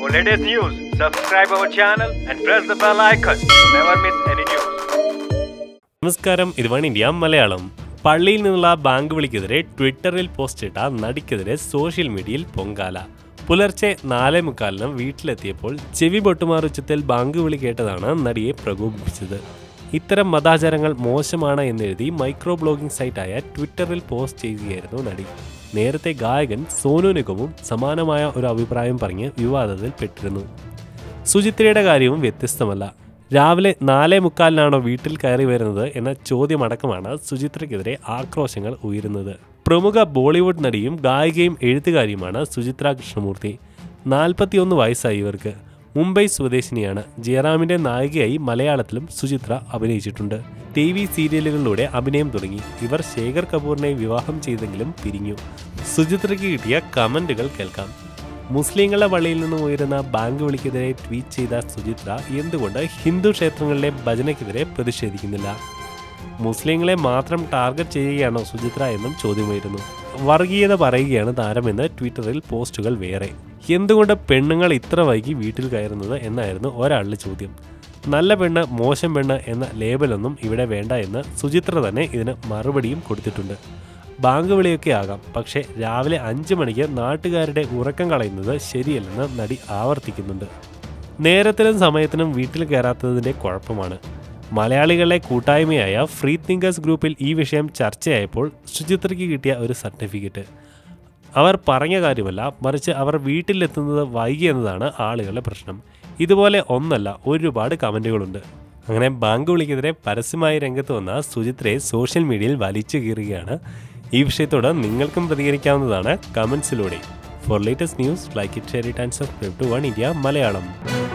For latest news, subscribe our channel and press the bell icon to never miss any news. നമസ്കാരം ഇത് one India Malayalam പള്ളിയിൽ നിന്നുള്ള bank വിളിക്കെതിരെ ട്വിറ്ററിൽ post ഇട്ട നടിക്കെതിരെ social മീഡിയയിൽ പൊങ്കാല പുലർച്ചെ നാലേ മുക്കാലിന് വീട്ടിലെത്തിയപ്പോൾ ചെവി പൊട്ടുമാറുച്ചത്തിൽ ബാങ്ക് വിളി കേട്ടതാണ് നടിയെ പ്രകോപിപ്പിച്ചത് ഇത്തരം മതാചാരങ്ങൾ മോശമാണ് എന്നെഴുതി മൈക്രോ ബ്ലോഗിംഗ് സൈറ്റായ ട്വിറ്ററിൽ പോസ്റ്റ് ചെയ്യുകയായിരുന്നു നടി നേരത്തെ ഗായകൻ സോനു നിഗമും സമാനമായ ഒരു അഭിപ്രായം പറഞ്ഞ് വിവാദത്തിൽ പെട്ടിരുന്നു സുചിത്രയുടെ കാര്യവും വ്യത്യസ്തമല്ല രാവിലെ നാലേ മുക്കാലിനാണോ വീട്ടിൽ കയറി വരുന്നത് എന്ന ചോദ്യമടക്കമാണ് സുചിത്രയ്ക്കെതിരെ ആക്രോശങ്ങൾ ഉയരുന്നത് പ്രമുഖ ബോളിവുഡ് നടിയും ഗായികയും എഴുത്തുകാരിയുമാണ് സുചിത്ര കൃഷ്ണമൂർത്തി നാൽപ്പത്തിയൊന്ന് വയസ്സായി ഇവർക്ക് മുംബൈ സ്വദേശിനിയാണ് ജയറാമിന്റെ നായികയായി മലയാളത്തിലും സുചിത്ര അഭിനയിച്ചിട്ടുണ്ട് ടി വി സീരിയലുകളിലൂടെ അഭിനയം തുടങ്ങി ഇവർ ശേഖർ കപൂറിനെ വിവാഹം ചെയ്തെങ്കിലും പിരിഞ്ഞു സുചിത്രയ്ക്ക് കിട്ടിയ കമന്റുകൾ കേൾക്കാം മുസ്ലിങ്ങളുടെ പള്ളിയിൽ നിന്നും ഉയരുന്ന ബാങ്ക് വിളിക്കെതിരെ ട്വീറ്റ് ചെയ്ത സുചിത്ര എന്തുകൊണ്ട് ഹിന്ദു ക്ഷേത്രങ്ങളിലെ ഭജനയ്ക്കെതിരെ പ്രതിഷേധിക്കുന്നില്ല മുസ്ലിങ്ങളെ മാത്രം ടാർഗറ്റ് ചെയ്യുകയാണോ സുചിത്ര എന്നും ചോദ്യമായിരുന്നു വർഗീയത പറയുകയാണ് താരമെന്ന് ട്വിറ്ററിൽ പോസ്റ്റുകൾ വേറെ എന്തുകൊണ്ട് പെണ്ണുങ്ങൾ ഇത്ര വൈകി വീട്ടിൽ കയറുന്നത് എന്നായിരുന്നു ഒരാളുടെ ചോദ്യം നല്ല പെണ്ണ് മോശം പെണ്ണ് എന്ന ലേബലൊന്നും ഇവിടെ വേണ്ട എന്ന് സുചിത്ര തന്നെ ഇതിന് മറുപടിയും കൊടുത്തിട്ടുണ്ട് ബാങ്ക് വിളിയൊക്കെ ആകാം പക്ഷേ രാവിലെ അഞ്ച് മണിക്ക് നാട്ടുകാരുടെ ഉറക്കം കളയുന്നത് ശരിയല്ലെന്ന് നടി ആവർത്തിക്കുന്നുണ്ട് നേരത്തിനും സമയത്തിനും വീട്ടിൽ കയറാത്തതിൻ്റെ കുഴപ്പമാണ് മലയാളികളുടെ കൂട്ടായ്മയായ ഫ്രീ തിങ്കേഴ്സ് ഗ്രൂപ്പിൽ ഈ വിഷയം ചർച്ചയായപ്പോൾ സുചിത്രയ്ക്ക് കിട്ടിയ ഒരു സർട്ടിഫിക്കറ്റ് അവർ പറഞ്ഞ കാര്യമല്ല മറിച്ച് അവർ വീട്ടിലെത്തുന്നത് വൈകി എന്നതാണ് ആളുകളുടെ പ്രശ്നം ഇതുപോലെ ഒന്നല്ല ഒരുപാട് കമൻറ്റുകളുണ്ട് അങ്ങനെ ബാങ്ക് വിളിക്കെതിരെ പരസ്യമായി രംഗത്ത് വന്ന സുചിത്രയെ സോഷ്യൽ മീഡിയയിൽ വലിച്ചു കീറുകയാണ് ഈ വിഷയത്തോട് നിങ്ങൾക്കും പ്രതികരിക്കാവുന്നതാണ് കമൻസിലൂടെ for latest news like it share it and subscribe to one India Malayalam